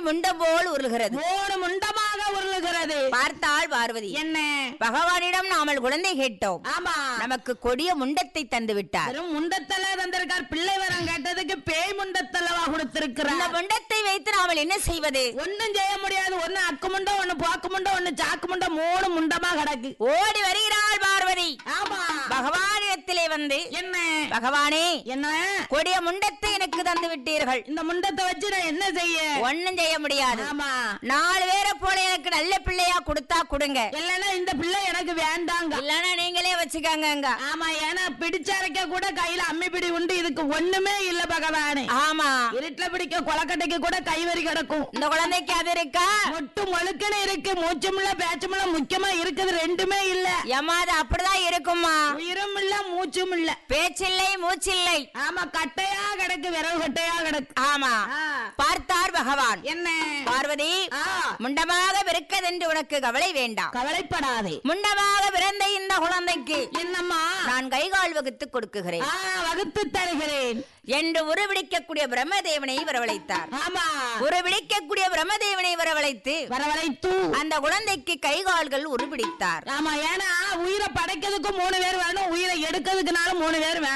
முண்டம் போல் உருளுகிறது மூணு முண்டமாக உருளுகிறது பார்த்தாள் பார்வதி என்ன பகவானிடம் நாமல் குழந்தை கேட்டோம் ஆமா நமக்கு கொடிய முண்டத்தை தந்து விட்டார் வெறும் முண்டத்தல தந்திருக்கார் பிள்ளை வரம் கேட்டதுக்கு பேய் முண்டத்தலவா இந்த கொடுத்திருக்கிறார் முண்டத்தை வைத்து நாமல் என்ன செய்வது ஒண்ணும் செய்ய முடியாது ஒண்ணு அக்கு முண்டம் ஒண்ணு போக்கு முண்டம் ஒண்ணு சாக்கு முண்டம் மூணு முண்டமா கிடக்கு ஓடி வருகிறாள் பார்வதி ஆமா பகவானிடத்திலே வந்து என்ன பகவானே என்ன கொடிய முண்டத்தை எனக்கு தந்து விட்டீர்கள் இந்த முண்டத்தை வச்சு நான் என்ன செய்ய ஒண்ணும் செய்ய முடியாது ஆமா நாலு பேரை போல எனக்கு நல்ல பிள்ளையா கொடுத்தா கொடுங்க இல்லன்னா இந்த பிள்ளை எனக்கு வேண்டாங்க இல்லன்னா நீங்களே வச்சுக்கங்க ஆமா ஏன்னா பிடிச்சரைக்க கூட கையில அம்மி பிடி உண்டு இதுக்கு ஒண்ணுமே இல்ல பகவானே ஆமா இருட்டுல பிடிக்க கொலக்கட்டைக்கு கூட கைவரி கிடக்கும் இந்த குழந்தைக்கு அது இருக்கா மொட்டு மொழுக்குன்னு இருக்கு மூச்சுமுள்ள பேச்சுமுள்ள முக்கியமா இருக்குது ரெண்டுமே இல்ல ஏமா அது அப்படிதான் இருக்குமா உயிரும் இல்ல மூச்சும் இல்ல பேச்சில்லை மூச்சில்லை ஆமா கட்டையா கிடக்கு விரவு கட்டையா கிடக்கு ஆமா ஆ, பார்த்தார் பகவான் என்ன பார்வதி ஆ, முண்டமாக பிறக்கதென்று உனக்கு கவலை வேண்டாம் கவலைப்படாதே முண்டமாக பிறந்த இந்த குழந்தைக்கு என்னம்மா நான் கைகால் வகுத்து கொடுக்குகிறேன் ஆ, வகுத்து தருகிறேன் என்று உருவிடிக்கக்கூடிய பிரம்மதேவனை வரவழைத்தார் ஆமா உருவிடிக்கக்கூடிய பிரம்மதேவனை வரவழைத்து வரவழைத்து அந்த குழந்தைக்கு கைகால்கள் உருபிடித்தார் ஆமா ஏன்னா உயிரை படைக்கிறதுக்கு மூணு பேர் வேணும் உயிரை எடுக்கிறதுக்குனாலும் மூணு பேர் வேணும்